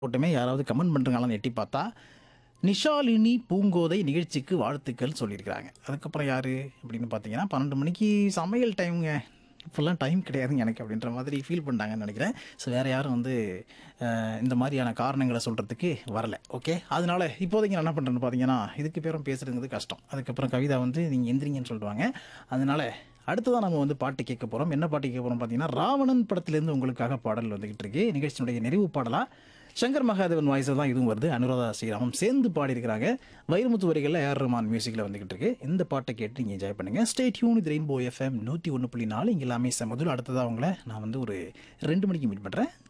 போட்டுமே யாராவது கமெண்ட் பண்ணுறாங்களான்னு எட்டி பார்த்தா நிஷாலினி பூங்கோதை நிகழ்ச்சிக்கு வாழ்த்துக்கள் சொல்லியிருக்கிறாங்க அதுக்கப்புறம் யார் அப்படின்னு பார்த்தீங்கன்னா பன்னெண்டு மணிக்கு சமையல் டைமுங்க இப்போல்லாம் டைம் கிடையாதுங்க எனக்கு அப்படின்ற மாதிரி ஃபீல் பண்ணிட்டாங்கன்னு நினைக்கிறேன் ஸோ வேறு யாரும் வந்து அஹ், இந்த மாதிரியான காரணங்களை சொல்கிறதுக்கு வரல ஓகே அதனால இப்போதைக்கு நான் என்ன பண்ணுறேன்னு பார்த்தீங்கன்னா இதுக்கு பேரும் பேசுறதுங்கிறது கஷ்டம் அதுக்கப்புறம் கவிதா வந்து நீங்கள் எந்திரிங்கன்னு சொல்லுவாங்க அதனால அடுத்ததான் நம்ம வந்து பாட்டு கேட்க போகிறோம் என்ன பாட்டு கேட்க போகிறோம் பார்த்தீங்கன்னா ராவணன் படத்திலேருந்து உங்களுக்காக பாடல் வந்துகிட்டு இருக்கு நிகழ்ச்சியினுடைய நிறைவு பாடலாக சங்கர் மகாதேவன் வாய்ஸில் தான் இதுவும் வருது அனுராதா ஸ்ரீராமம் சேர்ந்து பாடியிருக்கிறாங்க வைரமுத்து வரிகளில் ஏஆர் ரஹ்மான் மியூசிக்கில் வந்துகிட்டு இருக்கு இந்த பாட்டை கேட்டு நீங்கள் என்ஜாய் பண்ணுங்கள் ஸ்டே டியூன் இது ரெயின்போ எஃப்எம் நூற்றி ஒன்று புள்ளி நாலு இங்கே எல்லாமே முதல்ல அடுத்ததாக உங்களை நான் வந்து ஒரு ரெண்டு மணிக்கு மீட் பண்ணுறேன்